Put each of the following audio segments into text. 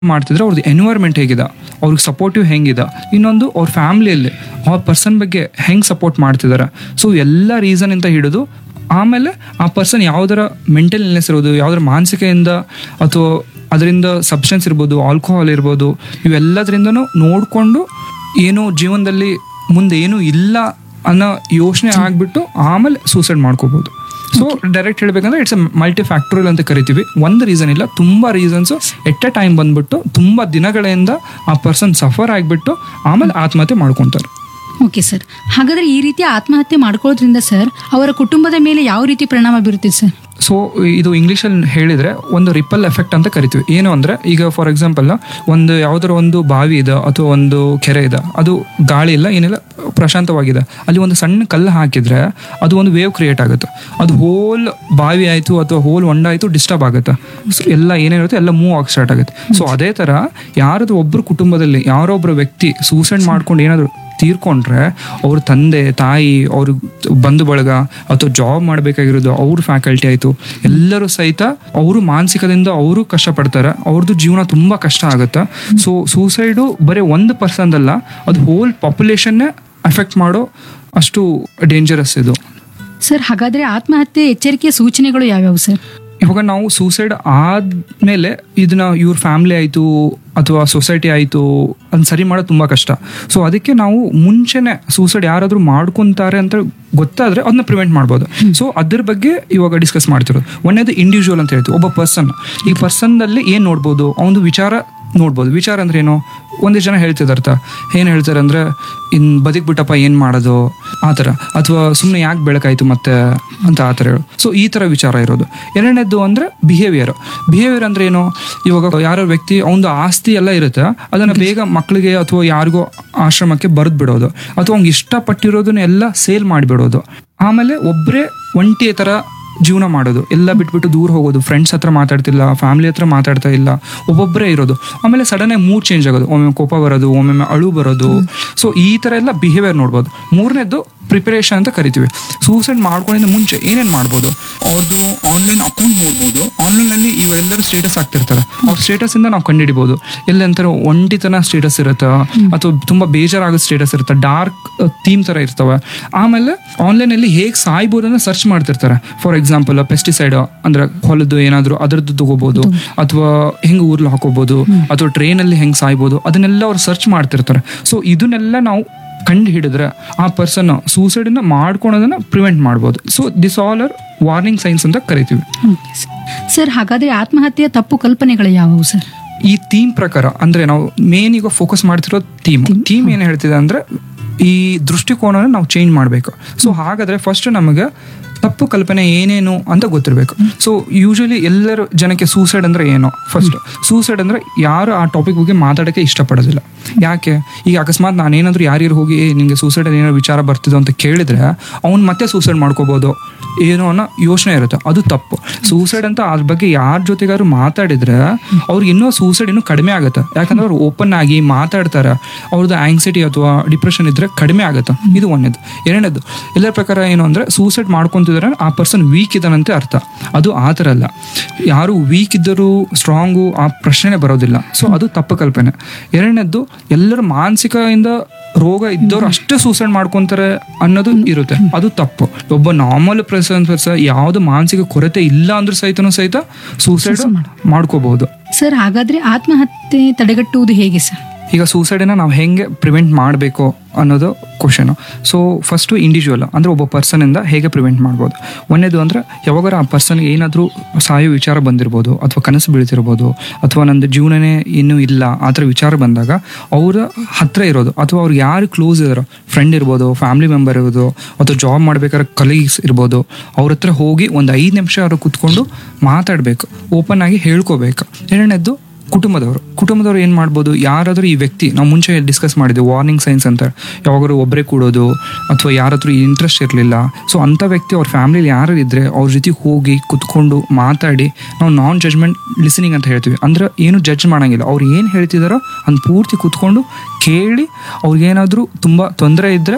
ಮಾಡ್ತಿದ್ರೆ ಅವ್ರದ್ದು ಎನ್ವೈರ್ಮೆಂಟ್ ಹೇಗಿದೆ ಅವ್ರಿಗೆ ಸಪೋರ್ಟಿವ್ ಹೆಂಗಿದೆ ಇನ್ನೊಂದು ಅವ್ರ ಫ್ಯಾಮಿಲಿಯಲ್ಲಿ ಆ ಪರ್ಸನ್ ಬಗ್ಗೆ ಹೆಂಗೆ ಸಪೋರ್ಟ್ ಮಾಡ್ತಿದ್ದಾರೆ ಸೊ ಎಲ್ಲ ರೀಸನ್ ಇಂದ ಹಿಡಿದು ಆಮೇಲೆ ಆ ಪರ್ಸನ್ ಯಾವ್ದರ ಮೆಂಟಲ್ ಇಲ್ನೆಸ್ ಇರ್ಬೋದು ಯಾವ್ದರ ಮಾನಸಿಕೆಯಿಂದ ಅಥವಾ ಅದರಿಂದ ಸಬ್ಸ್ಟೆನ್ಸ್ ಇರ್ಬೋದು ಆಲ್ಕೋಹಾಲ್ ಇರ್ಬೋದು ಇವೆಲ್ಲದರಿಂದನೂ ನೋಡಿಕೊಂಡು ಏನು ಜೀವನದಲ್ಲಿ ಮುಂದೆ ಏನೂ ಇಲ್ಲ ಅನ್ನೋ ಯೋಚನೆ ಆಗ್ಬಿಟ್ಟು ಆಮೇಲೆ ಸೂಸೈಡ್ ಮಾಡ್ಕೋಬೋದು ಸೊ ಡೈರೆಕ್ಟ್ ಹೇಳ್ಬೇಕಂದ್ರೆ ಇಟ್ಸ್ ಎ ಮಲ್ಟಿ ಫ್ಯಾಕ್ಟೋರಿಯಲ್ ಅಂತ ಕರಿತೀವಿ ಒಂದು ರೀಸನ್ ಇಲ್ಲ ತುಂಬ ರೀಸನ್ಸ್ ಎಟ್ ಎ ಟೈಮ್ ಬಂದ್ಬಿಟ್ಟು ತುಂಬ ದಿನಗಳಿಂದ ಆ ಪರ್ಸನ್ ಸಫರ್ ಆಗಿಬಿಟ್ಟು ಆಮೇಲೆ ಆತ್ಮಹತ್ಯೆ ಮಾಡ್ಕೊತಾರೆ ಓಕೆ ಸರ್ ಹಾಗಾದ್ರೆ ಈ ರೀತಿ ಆತ್ಮಹತ್ಯೆ ಮಾಡ್ಕೊಳ್ಳೋದ್ರಿಂದ ಸರ್ ಅವರ ಕುಟುಂಬದ ಮೇಲೆ ಯಾವ ರೀತಿ ಪರಿಣಾಮ ಬೀರುತ್ತೆ ಸರ್ ಸೊ ಇದು ಇಂಗ್ಲೀಷಲ್ಲಿ ಹೇಳಿದ್ರೆ ಒಂದು ರಿಪಲ್ ಎಫೆಕ್ಟ್ ಅಂತ ಕರಿತೀವಿ ಏನು ಅಂದ್ರೆ ಈಗ ಫಾರ್ ಎಕ್ಸಾಂಪಲ್ ಒಂದು ಯಾವ್ದಾರ ಒಂದು ಬಾವಿ ಇದೆ ಅಥವಾ ಒಂದು ಕೆರೆ ಇದೆ ಅದು ಗಾಳಿ ಇಲ್ಲ ಏನಿಲ್ಲ ಪ್ರಶಾಂತವಾಗಿದೆ ಅಲ್ಲಿ ಒಂದು ಸಣ್ಣ ಕಲ್ಲು ಹಾಕಿದ್ರೆ ಅದು ಒಂದು ವೇವ್ ಕ್ರಿಯೇಟ್ ಆಗುತ್ತೆ ಅದು ಹೋಲ್ ಬಾವಿ ಆಯಿತು ಅಥವಾ ಹೋಲ್ ಹೊಂಡ ಆಯಿತು ಡಿಸ್ಟರ್ಬ್ ಆಗುತ್ತೆ So ಎಲ್ಲ ಏನೇನಿರುತ್ತೆ ಎಲ್ಲ ಮೂವ್ ಆಗಿ ಸ್ಟಾರ್ಟ್ ಆಗುತ್ತೆ ಸೊ ಅದೇ ಥರ ಯಾರದು ಒಬ್ಬರು ಕುಟುಂಬದಲ್ಲಿ ಯಾರೋ ಒಬ್ಬರು ವ್ಯಕ್ತಿ ಸೂಸೈಡ್ ಮಾಡ್ಕೊಂಡು ಏನಾದರೂ ತೀರ್ಕೊಂಡ್ರೆ ಅವ್ರ ತಂದೆ ತಾಯಿ ಅವ್ರ ಬಂಧು ಬಳಗ ಅಥವಾ ಜಾಬ್ ಮಾಡಬೇಕಾಗಿರೋದು ಅವ್ರ ಫ್ಯಾಕಲ್ಟಿ ಆಯಿತು ಎಲ್ಲರೂ ಸಹಿತ ಅವರು ಮಾನಸಿಕದಿಂದ ಅವರು ಕಷ್ಟಪಡ್ತಾರೆ ಅವ್ರದ್ದು ಜೀವನ ತುಂಬ ಕಷ್ಟ ಆಗುತ್ತೆ ಸೊ ಸೂಸೈಡು ಬರೀ ಒಂದು ಪರ್ಸನ್ದಲ್ಲ ಅದು ಹೋಲ್ ಪಾಪ್ಯುಲೇಷನ್ನೇ ಅಫೆಕ್ಟ್ ಮಾಡೋ ಅಷ್ಟು ಡೇಂಜರಸ್ ಇದು ಸರ್ ಹಾಗಾದ್ರೆ ಆತ್ಮಹತ್ಯೆ ಎಚ್ಚರಿಕೆಯ ಸೂಚನೆಗಳು ಯಾವ್ಯಾವು ಸರ್ ಇವಾಗ ನಾವು ಸೂಸೈಡ್ ಆದ್ಮೇಲೆ ಇದನ್ನ ಇವ್ರ ಫ್ಯಾಮಿಲಿ ಆಯಿತು ಅಥವಾ ಸೊಸೈಟಿ ಆಯಿತು ಅದನ್ನ ಸರಿ ಮಾಡೋದು ತುಂಬ ಕಷ್ಟ ಸೊ ಅದಕ್ಕೆ ನಾವು ಮುಂಚೆನೆ ಸೂಸೈಡ್ ಯಾರಾದರೂ ಮಾಡ್ಕೊಂತಾರೆ ಅಂತ ಗೊತ್ತಾದ್ರೆ ಅದನ್ನ ಪ್ರಿವೆಂಟ್ ಮಾಡ್ಬೋದು ಸೊ ಅದ್ರ ಬಗ್ಗೆ ಇವಾಗ ಡಿಸ್ಕಸ್ ಮಾಡ್ತಿರೋದು ಒಂದೇದು ಇಂಡಿವಿಜುವಲ್ ಅಂತ ಹೇಳ್ತೀವಿ ಒಬ್ಬ ಪರ್ಸನ್ ಈ ಪರ್ಸನ್ನಲ್ಲಿ ಏನು ನೋಡ್ಬೋದು ಅವನದು ವಿಚಾರ ನೋಡ್ಬೋದು ವಿಚಾರ ಅಂದ್ರೆ ಏನು ಒಂದಿಷ್ಟು ಜನ ಹೇಳ್ತಿದ್ದಾರೆ ಅರ್ಥ ಏನು ಹೇಳ್ತಾರೆ ಅಂದ್ರೆ ಇನ್ ಬದುಕ್ಬಿಟ್ಟಪ್ಪ ಏನು ಮಾಡೋದು ಆ ಥರ ಅಥವಾ ಸುಮ್ಮನೆ ಯಾಕೆ ಬೆಳಕಾಯ್ತು ಮತ್ತೆ ಅಂತ ಆ ಥರ ಹೇಳು ಸೊ ಈ ಥರ ವಿಚಾರ ಇರೋದು ಎರಡನೇದ್ದು ಅಂದ್ರೆ ಬಿಹೇವಿಯರ್ ಬಿಹೇವಿಯರ್ ಅಂದ್ರೆ ಏನು ಇವಾಗ ಯಾರೋ ವ್ಯಕ್ತಿ ಅವನದು ಆಸ್ತಿ ಎಲ್ಲ ಇರುತ್ತೆ ಅದನ್ನ ಬೇಗ ಮಕ್ಕಳಿಗೆ ಅಥವಾ ಯಾರಿಗೋ ಆಶ್ರಮಕ್ಕೆ ಬರೆದು ಬಿಡೋದು ಅಥವಾ ಅವ್ನಿಗೆ ಇಷ್ಟಪಟ್ಟಿರೋದನ್ನ ಎಲ್ಲ ಸೇಲ್ ಮಾಡಿಬಿಡೋದು ಆಮೇಲೆ ಒಬ್ಬರೇ ಒಂಟಿ ಥರ ಜೀವನ ಮಾಡೋದು ಎಲ್ಲ ಬಿಟ್ಬಿಟ್ಟು ದೂರ ಹೋಗೋದು ಫ್ರೆಂಡ್ಸ್ ಹತ್ರ ಮಾತಾಡ್ತಿಲ್ಲ ಫ್ಯಾಮಿಲಿ ಹತ್ರ ಮಾತಾಡ್ತಾ ಇಲ್ಲ ಒಬ್ಬೊಬ್ಬರೇ ಇರೋದು ಆಮೇಲೆ ಸಡನ್ ಆಗಿ ಮೂಡ್ ಚೇಂಜ್ ಆಗೋದು ಒಮ್ಮೆ ಕೋಪ ಬರೋದು ಒಮ್ಮೊಮ್ಮೆ ಅಳು ಬರೋದು ಸೊ ಈ ಥರ ಎಲ್ಲ ಬಿಹೇವಿಯರ್ ನೋಡ್ಬೋದು ಮೂರನೇದು ಪ್ರಿಪರೇಷನ್ ಅಂತ ಕರಿತೀವಿ ಸೂಸೈಡ್ ಮಾಡ್ಕೊಂಡಿಂದ ಮುಂಚೆ ಏನೇನು ಮಾಡ್ಬೋದು ಅವ್ರದ್ದು ಆನ್ಲೈನ್ ಅಕೌಂಟ್ ನೋಡ್ಬೋದು ಆನ್ಲೈನಲ್ಲಿ ಇವೆಲ್ಲರೂ ಸ್ಟೇಟಸ್ ಆಗ್ತಿರ್ತಾರೆ ಅವ್ರ ಸ್ಟೇಟಸ್ ಇಂದ ನಾವು ಕಂಡುಹಿಡಿಬೋದು ಎಲ್ಲಂತಾರೆ ಒಂಟಿತನ ಸ್ಟೇಟಸ್ ಇರುತ್ತೆ ಅಥವಾ ತುಂಬಾ ಬೇಜಾರಾಗೋ ಸ್ಟೇಟಸ್ ಇರುತ್ತೆ ಡಾರ್ಕ್ ಥೀಮ್ ತರ ಇರ್ತವೆ ಆಮೇಲೆ ಆನ್ಲೈನ್ ಅಲ್ಲಿ ಹೇಗೆ ಸಾಯ್ಬೋದು ಅಂತ ಸರ್ಚ್ ಮಾಡ್ತಿರ್ತಾರೆ ಫಾರ್ ಎಕ್ಸಾಂಪಲ್ ಪೆಸ್ಟಿಸೈಡ್ ಅಂದ್ರೆ ಹೊಲದ್ದು ಏನಾದ್ರು ಅದರದ್ದು ತಗೋಬಹುದು ಅಥವಾ ಹೆಂಗ್ ಊರ್ಲು ಹಾಕೋಬಹುದು ಅಥವಾ ಟ್ರೈನ್ ಅಲ್ಲಿ ಹೆಂಗ್ ಸಾಯ್ಬೋದು ಅದನ್ನೆಲ್ಲ ಅವ್ರು ಸರ್ಚ್ ಮಾಡ್ತಿರ್ತಾರೆ ಸೊ ಇದನ್ನೆಲ್ಲ ನಾವು ಕಂಡು ಹಿಡಿದ್ರೆ ಆ ಪರ್ಸನ್ ಸೂಸೈಡ್ ನ ಮಾಡ್ಕೊಳೋದನ್ನ ಪ್ರಿವೆಂಟ್ ಮಾಡ್ಬೋದು so this all are warning signs ಅಂತ ಕರಿತೀವಿ ಓಕೆ ಸರ್. ಸರ್ ಹಾಗಾದ್ರೆ ಆತ್ಮಹತ್ಯೆಯ ತಪ್ಪು ಕಲ್ಪನೆಗಳು ಯಾವುವು ಸರ್ ಈ ಥೀಮ್ ಪ್ರಕಾರ ಅಂದ್ರೆ ನಾವು ಮೇನ್ ಈಗ ಫೋಕಸ್ ಮಾಡ್ತಿರೋ ಥೀಮ್ ಥೀಮ್ ಏನು ಹೇಳ್ತಿದೆ ಅಂದ್ರೆ ಈ ದೃಷ್ಟಿಕೋನ ನಾವು ಚೇಂಜ್ ಮಾಡಬೇಕು ಸೊ ಹಾಗಾದ್ರೆ ಫಸ್ಟ್ ನಮಗೆ ತಪ್ಪು ಕಲ್ಪನೆ ಏನೇನು ಅಂತ ಗೊತ್ತಿರಬೇಕು ಸೊ ಯೂಶಲಿ ಎಲ್ಲರೂ ಜನಕ್ಕೆ ಸೂಸೈಡ್ ಅಂದ್ರೆ ಏನು ಫಸ್ಟ್ ಸೂಸೈಡ್ ಅಂದ್ರೆ ಯಾರು ಆ ಟಾಪಿಕ್ ಬಗ್ಗೆ ಮಾತಾಡೋಕ್ಕೆ ಇಷ್ಟಪಡೋದಿಲ್ಲ ಯಾಕೆ ಈಗ ಅಕಸ್ಮಾತ್ ನಾನೇನಾದ್ರೂ ಯಾರ್ಯಾರು ಹೋಗಿ "ಏ, ನಿಂಗೆ ಸೂಸೈಡ್ ಏನೋ ವಿಚಾರ ಬರ್ತಿದ್ದು ಅಂತ ಕೇಳಿದ್ರೆ ಅವ್ನು ಮತ್ತೆ ಸೂಸೈಡ್ ಮಾಡ್ಕೋಬಹುದು ಏನೋ ಅನ್ನೋ ಯೋಚನೆ ಇರುತ್ತೆ ಅದು ತಪ್ಪು ಸೂಸೈಡ್ ಅಂತ ಅದ್ರ ಬಗ್ಗೆ ಯಾರ ಜೊತೆಗಾದ್ರು ಮಾತಾಡಿದ್ರೆ ಅವ್ರಿಗೆ ಇನ್ನೂ ಸೂಸೈಡ್ ಇನ್ನೂ ಕಡಿಮೆ ಆಗುತ್ತೆ ಯಾಕಂದ್ರೆ ಅವ್ರು ಓಪನ್ ಆಗಿ ಮಾತಾಡ್ತಾರೆ ಅವ್ರದ್ದು ಆಂಗ್ಸೈಟಿ ಅಥವಾ ಡಿಪ್ರೆಷನ್ ಇದ್ರೆ ಕಡಿಮೆ ಆಗುತ್ತೆ ಇದು ಒಂದೇದು ಎರಡನೇದು ಎಲ್ಲರ ಪ್ರಕಾರ ಏನು ಅಂದ್ರೆ ಸೂಸೈಡ್ ಮಾಡ್ಕೊಂತಿದ್ರೆ ಆ ಪರ್ಸನ್ ವೀಕ್ ಇದ್ದಾನಂತೆ ಅರ್ಥ ಅದು ಆ ಥರ ಅಲ್ಲ ಯಾರು ವೀಕ್ ಇದ್ದರೂ ಸ್ಟ್ರಾಂಗು ಆ ಪ್ರಶ್ನೆ ಬರೋದಿಲ್ಲ ಸೊ ಅದು ತಪ್ಪು ಕಲ್ಪನೆ ಎರಡನೇದ್ದು ಎಲ್ಲರೂ ಮಾನಸಿಕದಿಂದ ರೋಗ ಇದ್ದವ್ರು ಅಷ್ಟೇ ಸೂಸೈಡ್ ಮಾಡ್ಕೊಂತಾರೆ ಅನ್ನೋದು ಇರುತ್ತೆ ಅದು ತಪ್ಪು ಒಬ್ಬ ನಾರ್ಮಲ್ ಪರ್ಸನ್ ಪರ್ಸನ್ ಯಾವ್ದು ಮಾನಸಿಕ ಕೊರತೆ ಇಲ್ಲ ಅಂದ್ರೂ ಸಹಿತನೂ ಸಹಿತ ಸೂಸೈಡ್ ಮಾಡ್ಕೋಬಹುದು ಸರ್ ಹಾಗಾದ್ರೆ ಆತ್ಮಹತ್ಯೆ ತಡೆಗಟ್ಟುವುದು ಹೇಗೆ ಸರ್ ಈಗ ಸೂಸೈಡನ್ನ ನಾವು ಹೆಂಗೆ ಪ್ರಿವೆಂಟ್ ಮಾಡಬೇಕು ಅನ್ನೋದು ಕ್ವಶನು ಸೊ ಫಸ್ಟು ಇಂಡಿವಿಜುವಲ್ ಅಂದರೆ ಒಬ್ಬ ಪರ್ಸನಿಂದ ಹೇಗೆ ಪ್ರಿವೆಂಟ್ ಮಾಡ್ಬೋದು ಒಂದೇದು ಅಂದರೆ ಯಾವಾಗಾರ ಆ ಪರ್ಸನ್ಗೆ ಏನಾದರೂ ಸಾಯೋ ವಿಚಾರ ಬಂದಿರ್ಬೋದು ಅಥವಾ ಕನಸು ಬೀಳ್ತಿರ್ಬೋದು ಅಥವಾ ನಂದು ಜೀವನನೇ ಇನ್ನೂ ಇಲ್ಲ ಆ ಥರ ವಿಚಾರ ಬಂದಾಗ ಅವರ ಹತ್ರ ಇರೋದು ಅಥವಾ ಅವ್ರಿಗೆ ಯಾರು ಕ್ಲೋಸ್ ಇದಾರೋ ಫ್ರೆಂಡ್ ಇರ್ಬೋದು ಫ್ಯಾಮಿಲಿ ಮೆಂಬರ್ ಇರ್ಬೋದು ಅಥವಾ ಜಾಬ್ ಮಾಡ್ಬೇಕಾದ್ರೆ ಕಲೀಗ್ಸ್ ಇರ್ಬೋದು ಅವ್ರ ಹತ್ರ ಹೋಗಿ ಒಂದು ಐದು ನಿಮಿಷ ಅವರು ಕುತ್ಕೊಂಡು ಮಾತಾಡಬೇಕು ಓಪನ್ ಆಗಿ ಹೇಳ್ಕೋಬೇಕು ಎರಡನೇದ್ದು ಕುಟುಂಬದವರು ಕುಟುಂಬದವರು ಏನು ಮಾಡ್ಬೋದು ಯಾರಾದರೂ ಈ ವ್ಯಕ್ತಿ ನಾವು ಮುಂಚೆ ಡಿಸ್ಕಸ್ ಮಾಡಿದ್ವಿ ವಾರ್ನಿಂಗ್ ಸೈನ್ಸ್ ಅಂತ ಯಾವಾಗಾದ್ರು ಒಬ್ಬರೇ ಕೂಡೋದು ಅಥವಾ ಯಾರ ಹತ್ರ ಇಂಟ್ರೆಸ್ಟ್ ಇರಲಿಲ್ಲ ಸೊ ಅಂಥ ವ್ಯಕ್ತಿ ಅವ್ರ ಫ್ಯಾಮಿಲಿಲಿ ಯಾರು ಇದ್ದರೆ ಅವ್ರ ಜೊತೆ ಹೋಗಿ ಕುತ್ಕೊಂಡು ಮಾತಾಡಿ ನಾವು ನಾನ್ ಜಜ್ಮೆಂಟ್ ಲಿಸನಿಂಗ್ ಅಂತ ಹೇಳ್ತೀವಿ ಅಂದ್ರೆ ಏನು ಜಡ್ಜ್ ಮಾಡಂಗಿಲ್ಲ ಅವ್ರು ಏನು ಹೇಳ್ತಿದಾರೋ ಅದ್ ಪೂರ್ತಿ ಕುತ್ಕೊಂಡು ಕೇಳಿ ಅವ್ರಿಗೇನಾದರೂ ತುಂಬ ತೊಂದರೆ ಇದ್ದರೆ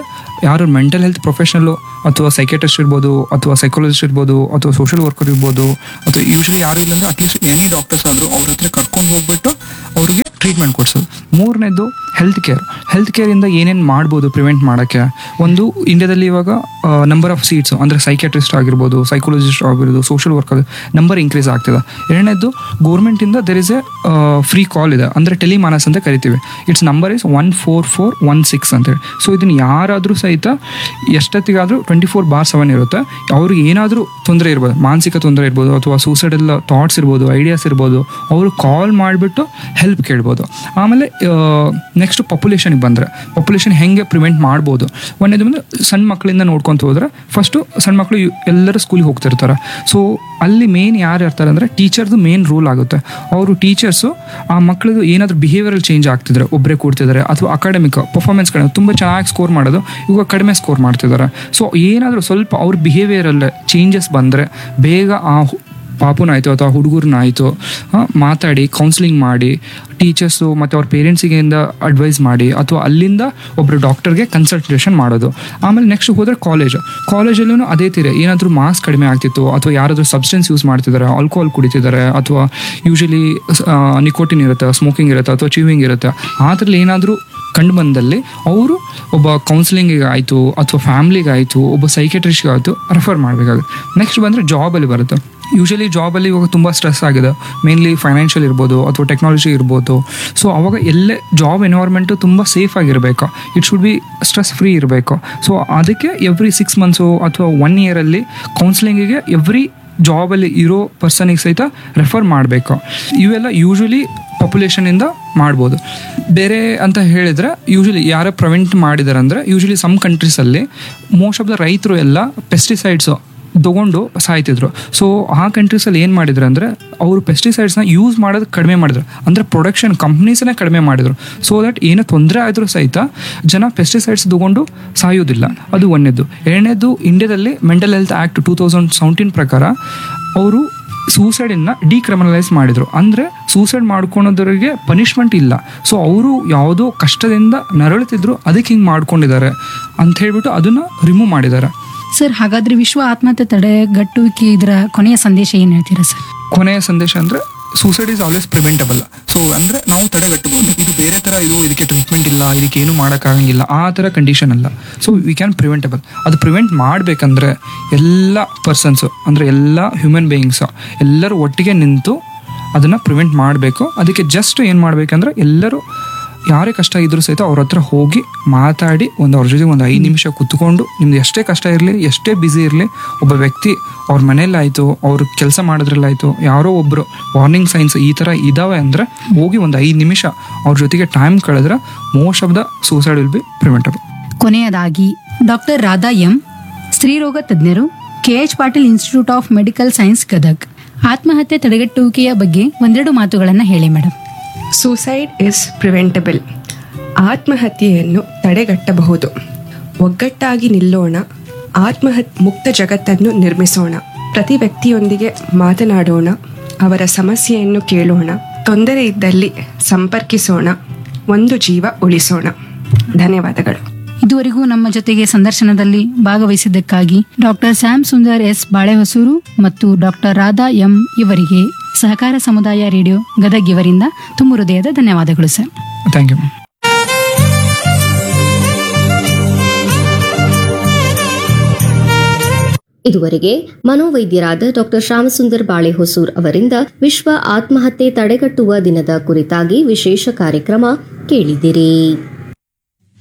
ಯಾರು ಮೆಂಟಲ್ ಹೆಲ್ತ್ ಪ್ರೊಫೆಷನಲ್ಲು ಅಥವಾ ಸೈಕೆಟ್ರಿಸ್ಟ್ ಇರ್ಬೋದು ಅಥವಾ ಸೈಕಾಲಜಿಸ್ಟ್ ಇರ್ಬೋದು ಅಥವಾ ಸೋಷಿಯಲ್ ವರ್ಕರ್ ಇರ್ಬೋದು ಅಥವಾ ಯೂಶ್ವಲಿ ಯಾರು ಇಲ್ಲ ಅಂದ್ರೆ ಅಟ್ಲೀಸ್ಟ್ ಎನಿ ಡಾಕ್ಟರ್ಸ್ ಆದರೂ ಅವ್ರ ಹತ್ರ ಕರ್ಕೊಂಡು ಹೋಗ್ಬಿಟ್ಟು ಅವ್ರಿಗೆ ಟ್ರೀಟ್ಮೆಂಟ್ ಕೊಡ್ಸೋದು ಮೂರನೇದು ಹೆಲ್ತ್ ಕೇರ್ ಹೆಲ್ತ್ ಕೇರಿಂದ ಏನೇನು ಮಾಡ್ಬೋದು ಪ್ರಿವೆಂಟ್ ಮಾಡೋಕ್ಕೆ ಒಂದು ಇಂಡಿಯಾದಲ್ಲಿ ಇವಾಗ ನಂಬರ್ ಆಫ್ ಸೀಟ್ಸ್ ಅಂದರೆ ಸೈಕೆಟ್ರಿಸ್ಟ್ ಆಗಿರ್ಬೋದು ಸೈಕಾಲಜಿಸ್ಟ್ ಆಗಿರ್ಬೋದು ಸೋಷಿಯಲ್ ವರ್ಕರ್ ನಂಬರ್ ಇನ್ಕ್ರೀಸ್ ಆಗ್ತಿದೆ ಎರಡನೇದು ಗೌರ್ಮೆಂಟಿಂದ there is a free call ಇದೆ ಅಂದರೆ ಟೆಲಿಮಾನಸ್ ಅಂತ ಕರಿತೀವಿ it's number is one four four one six ಅಂತೇಳಿ ಸೊ ಇದನ್ನು ಯಾರಾದರೂ ಸಹಿತ ಎಷ್ಟೊತ್ತಿಗಾದರೂ ಟ್ವೆಂಟಿ ಫೋರ್ ಬಾರ್ ಸೆವೆನ್ ಇರುತ್ತೆ ಅವ್ರಿಗೆ ಏನಾದರೂ ತೊಂದರೆ ಇರ್ಬೋದು ಮಾನಸಿಕ ತೊಂದರೆ ಇರ್ಬೋದು ಅಥವಾ ಸೂಸೈಡಲ್ ಥಾಟ್ಸ್ ಇರ್ಬೋದು ಐಡಿಯಾಸ್ ಇರ್ಬೋದು ಅವರು ಕಾಲ್ ಮಾಡಿಬಿಟ್ಟು ಹೆಲ್ಪ್ ಕೇಳ್ಬೋದು ಆಮೇಲೆ ನೆಕ್ಸ್ಟ್ ಪಾಪ್ಯುಲೇಷನ್ಗೆ ಬಂದರೆ ಪಾಪ್ಯುಲೇಷನ್ ಹೆಂಗೆ ಪ್ರಿವೆಂಟ್ ಮಾಡ್ಬೋದು ಒಂದೇದು ಬಂದರೆ ಸಣ್ಣ ಮಕ್ಕಳಿಂದ ನೋಡ್ಕೊಂತ ಹೋದ್ರೆ ಫಸ್ಟು ಸಣ್ಣ ಮಕ್ಕಳು ಯು- ಎಲ್ಲರೂ ಸ್ಕೂಲಿಗೆ ಹೋಗ್ತಿರ್ತಾರೆ ಸೊ ಅಲ್ಲಿ ಮೇನ್ ಯಾರು ಇರ್ತಾರೆ ಅಂದರೆ ಟೀಚರ್ದು ಮೇನ್ ರೂಲ್ ಆಗುತ್ತೆ ಅವರು ಟೀಚರ್ಸು ಆ ಮಕ್ಕಳಿಗೆ ಏನಾದರೂ ಬಿಹೇವಿಯರಲ್ ಚೇಂಜ್ ಆಗ್ತಿದ್ರೆ ಒಬ್ಬರೇ ಕೂಡ್ತಿದ್ದಾರೆ ಅಥವಾ ಅಕಾಡೆಮಿಕ್ ಪರ್ಫಾರ್ಮೆನ್ಸ್ ಕಡೆ ತುಂಬ ಚೆನ್ನಾಗಿ ಸ್ಕೋರ್ ಮಾಡೋದು ಇವಾಗ ಕಡಿಮೆ ಸ್ಕೋರ್ ಮಾಡ್ತಿದ್ದಾರೆ ಸೊ ಏನಾದರೂ ಸ್ವಲ್ಪ ಅವ್ರ ಬಿಹೇವಿಯರಲ್ಲೇ ಚೇಂಜಸ್ ಬಂದರೆ ಬೇಗ ಆ ಹು- ಪಾಪುನಾಯಿತು ಅಥವಾ ಹುಡುಗರನ್ನಾಯಿತು ಮಾತಾಡಿ ಕೌನ್ಸಿಲಿಂಗ್ ಮಾಡಿ ಟೀಚರ್ಸು ಮತ್ತು ಅವ್ರ ಪೇರೆಂಟ್ಸಿಗೆಯಿಂದ ಅಡ್ವೈಸ್ ಮಾಡಿ ಅಥವಾ ಅಲ್ಲಿಂದ ಒಬ್ಬರು ಡಾಕ್ಟರ್ಗೆ ಕನ್ಸಲ್ಟೇಷನ್ ಮಾಡೋದು ಆಮೇಲೆ ನೆಕ್ಸ್ಟ್ ಹೋದರೆ ಕಾಲೇಜ್ ಕಾಲೇಜಲ್ಲೂ ಅದೇ ತೀರ ಏನಾದರೂ ಮಾರ್ಕ್ಸ್ ಕಡಿಮೆ ಆಗ್ತಿತ್ತು ಅಥವಾ ಯಾರಾದರೂ ಸಬ್ಸ್ಟೆನ್ಸ್ ಯೂಸ್ ಮಾಡ್ತಿದ್ದಾರೆ ಆಲ್ಕೋಹಾಲ್ ಕುಡಿತಿದ್ದಾರೆ ಅಥವಾ ಯೂಶಲಿ ನಿಕೋಟಿನ್ ಇರುತ್ತೆ ಸ್ಮೋಕಿಂಗ್ ಇರುತ್ತೆ ಅಥವಾ ಚೀವಿಂಗ್ ಇರುತ್ತೆ ಆ ಥರಲ್ಲಿ ಏನಾದರೂ ಕಂಡು ಬಂದಲ್ಲಿ ಅವರು ಒಬ್ಬ ಕೌನ್ಸಿಲಿಂಗಿಗೆ ಆಯಿತು ಅಥವಾ ಫ್ಯಾಮ್ಲಿಗೆ ಆಯಿತು ಒಬ್ಬ ಸೈಕೆಟ್ರಿಸ್ಟ್ಗೆ ಆಯಿತು ರೆಫರ್ ಮಾಡಬೇಕಾಗುತ್ತೆ ನೆಕ್ಸ್ಟ್ ಬಂದರೆ ಜಾಬಲ್ಲಿ ಬರುತ್ತೆ ಯೂಶಲಿ ಜಾಬಲ್ಲಿ ಇವಾಗ ತುಂಬ ಸ್ಟ್ರೆಸ್ ಆಗಿದೆ ಮೇನ್ಲಿ ಫೈನಾನ್ಷಿಯಲ್ ಇರ್ಬೋದು ಅಥವಾ ಟೆಕ್ನಾಲಜಿ ಇರ್ಬೋದು ಸೊ ಅವಾಗ ಎಲ್ಲೇ ಜಾಬ್ ಎನ್ವೈರ್ಮೆಂಟು ತುಂಬ ಸೇಫ್ ಆಗಿರಬೇಕು it should be stress free ಇರಬೇಕು ಸೊ ಅದಕ್ಕೆ ಎವ್ರಿ ಸಿಕ್ಸ್ ಮಂತ್ಸು ಅಥವಾ ಒನ್ ಇಯರಲ್ಲಿ ಕೌನ್ಸಿಲಿಂಗಿಗೆ ಎವ್ರಿ ಜಾಬಲ್ಲಿ ಇರೋ ಪರ್ಸನಿಗೆ ಸಹಿತ ರೆಫರ್ ಮಾಡಬೇಕು ಇವೆಲ್ಲ ಯೂಶಲಿ ಪಾಪ್ಯುಲೇಷನಿಂದ ಮಾಡ್ಬೋದು ಬೇರೆ ಅಂತ ಹೇಳಿದರೆ ಯೂಶಲಿ ಯಾರೇ ಪ್ರಿವೆಂಟ್ ಮಾಡಿದಾರೆ ಅಂದರೆ ಯೂಶಲಿ ಸಮ್ ಕಂಟ್ರೀಸಲ್ಲಿ ಮೋಸ್ಟ್ ಆಫ್ ದ ರೈತರು ಎಲ್ಲ ಪೆಸ್ಟಿಸೈಡ್ಸು ತಗೊಂಡು ಸಾಯ್ತಿದ್ರು ಸೊ ಆ ಕಂಟ್ರೀಸಲ್ಲಿ ಏನು ಮಾಡಿದ್ರು ಅಂದರೆ ಅವರು ಪೆಸ್ಟಿಸೈಡ್ಸ್ನ ಯೂಸ್ ಮಾಡೋದು ಕಡಿಮೆ ಮಾಡಿದ್ರು ಅಂದರೆ ಪ್ರೊಡಕ್ಷನ್ ಕಂಪ್ನೀಸನ್ನೇ ಕಡಿಮೆ ಮಾಡಿದ್ರು ಸೊ ದಟ್ ಏನೋ ತೊಂದರೆ ಆದರೂ ಸಹಿತ ಜನ ಪೆಸ್ಟಿಸೈಡ್ಸ್ ತಗೊಂಡು ಸಾಯೋದಿಲ್ಲ ಅದು ಒಂದನೇದು ಎರಡನೇದು ಇಂಡಿಯಾದಲ್ಲಿ mental health act two thousand seventeen ಪ್ರಕಾರ ಅವರು ಸೂಸೈಡನ್ನ ಡಿಕ್ರಿಮಿನಲೈಸ್ ಮಾಡಿದ್ರು ಅಂದರೆ ಸೂಸೈಡ್ ಮಾಡ್ಕೊಳೋದ್ರಿಗೆ ಪನಿಷ್ಮೆಂಟ್ ಇಲ್ಲ ಸೊ ಅವರು ಯಾವುದೋ ಕಷ್ಟದಿಂದ ನರಳುತ್ತಿದ್ರು ಅದಕ್ಕೆ ಹಿಂಗೆ ಮಾಡ್ಕೊಂಡಿದ್ದಾರೆ ಅಂತ ಹೇಳ್ಬಿಟ್ಟು ಅದನ್ನು ರಿಮೂವ್ ಮಾಡಿದ್ದಾರೆ ಸರ್ ಹಾಗಾದ್ರೆ ವಿಶ್ವ ಆತ್ಮಹತ್ಯೆ ತಡೆಗಟ್ಟುವಿಕೆ ಇದರ ಕೊನೆಯ ಸಂದೇಶ ಏನು ಹೇಳ್ತೀರಾ ಸರ್ ಕೊನೆಯ ಸಂದೇಶ ಅಂದರೆ suicide is always preventable so ಅಂದರೆ ನಾವು ತಡೆಗಟ್ಟಬಹುದು ಇದು ಬೇರೆ ಥರ ಇದು ಇದಕ್ಕೆ ಟ್ರೀಟ್ಮೆಂಟ್ ಇಲ್ಲ ಇದಕ್ಕೆ ಏನು ಮಾಡೋಕ್ಕಾಗಂಗಿಲ್ಲ ಆ ಥರ ಕಂಡೀಷನ್ ಅಲ್ಲ ಸೊ ವಿ ಕ್ಯಾನ್ ಪ್ರಿವೆಂಟಬಲ್ ಅದು ಪ್ರಿವೆಂಟ್ ಮಾಡಬೇಕಂದ್ರೆ ಎಲ್ಲ ಪರ್ಸನ್ಸು ಅಂದರೆ ಎಲ್ಲ ಹ್ಯೂಮನ್ ಬೇಯಿಂಗ್ಸು ಎಲ್ಲರೂ ಒಟ್ಟಿಗೆ ನಿಂತು ಅದನ್ನು ಪ್ರಿವೆಂಟ್ ಮಾಡಬೇಕು ಅದಕ್ಕೆ ಜಸ್ಟ್ ಏನು ಮಾಡಬೇಕಂದ್ರೆ ಎಲ್ಲರೂ ಯಾರೇ ಕಷ್ಟ ಇದ್ರೂ ಸಹಿತ ಅವ್ರ ಹತ್ರ ಹೋಗಿ ಮಾತಾಡಿ ಒಂದು ಅವ್ರ ಜೊತೆ ಒಂದು ಐದು ನಿಮಿಷ ಕುತ್ಕೊಂಡು ನಿಮ್ದು ಎಷ್ಟೇ ಕಷ್ಟ ಇರಲಿ ಎಷ್ಟೇ ಬ್ಯುಸಿ ಇರಲಿ ಒಬ್ಬ ವ್ಯಕ್ತಿ ಅವ್ರ ಮನೇಲಾಯಿತು ಅವ್ರು ಕೆಲಸ ಮಾಡೋದ್ರಲ್ಲಾಯಿತು ಯಾರೋ ಒಬ್ಬರು ವಾರ್ನಿಂಗ್ ಸೈನ್ಸ್ ಈ ಥರ ಇದ್ದಾವೆ ಅಂದರೆ ಹೋಗಿ ಒಂದು ಐದು ನಿಮಿಷ ಅವ್ರ ಜೊತೆಗೆ ಟೈಮ್ ಕಳೆದ್ರೆ most of the suicide will be preventable ಕೊನೆಯದಾಗಿ ಡಾಕ್ಟರ್ ರಾಧಾ ಎಂ ಸ್ತ್ರೀರೋಗ ತಜ್ಞರು KH Patil institute of medical science Gadag ಆತ್ಮಹತ್ಯೆ ತಡೆಗಟ್ಟುವಿಕೆಯ ಬಗ್ಗೆ ಒಂದೆರಡು ಮಾತುಗಳನ್ನು ಹೇಳಿ ಮೇಡಮ್ ಸೂಸೈಡ್ ಇಸ್ ಪ್ರಿವೆಂಟಬಲ್ ಆತ್ಮಹತ್ಯೆಯನ್ನು ತಡೆಗಟ್ಟಬಹುದು ಒಗ್ಗಟ್ಟಾಗಿ ನಿಲ್ಲೋಣ ಆತ್ಮಹತ್ ಮುಕ್ತ ಜಗತ್ತನ್ನು ನಿರ್ಮಿಸೋಣ ಪ್ರತಿ ವ್ಯಕ್ತಿಯೊಂದಿಗೆ ಮಾತನಾಡೋಣ ಅವರ ಸಮಸ್ಯೆಯನ್ನು ಕೇಳೋಣ ತೊಂದರೆ ಇದ್ದಲ್ಲಿ ಸಂಪರ್ಕಿಸೋಣ ಒಂದು ಜೀವ ಉಳಿಸೋಣ ಧನ್ಯವಾದಗಳು ಇದುವರೆಗೂ ನಮ್ಮ ಜೊತೆಗೆ ಸಂದರ್ಶನದಲ್ಲಿ ಭಾಗವಹಿಸಿದ್ದಕ್ಕಾಗಿ ಡಾಕ್ಟರ್ ಸ್ಯಾಮ್ ಸುಂದರ್ ಎಸ್ ಬಾಳೆಹೊಸೂರು ಮತ್ತು ಡಾಕ್ಟರ್ ರಾಧಾ ಎಂ ಇವರಿಗೆ ಸಹಕಾರ ಸಮುದಾಯ ರೇಡಿಯೋ ಗದಗ್ ಇವರಿಂದ ತುಂಬ ಹೃದಯದ ಧನ್ಯವಾದಗಳು ಸರ್ ಥ್ಯಾಂಕ್ ಯು ಮ್ಯಾಮ್ ಇದುವರೆಗೆ ಮನೋವೈದ್ಯರಾದ ಡಾಕ್ಟರ್ ಶ್ಯಾಮಸುಂದರ್ ಬಾಳೆಹೊಸೂರ್ ಅವರಿಂದ ವಿಶ್ವ ಆತ್ಮಹತ್ಯೆ ತಡೆಗಟ್ಟುವ ದಿನದ ಕುರಿತಾಗಿ ವಿಶೇಷ ಕಾರ್ಯಕ್ರಮ ಕೇಳಿದಿರಿ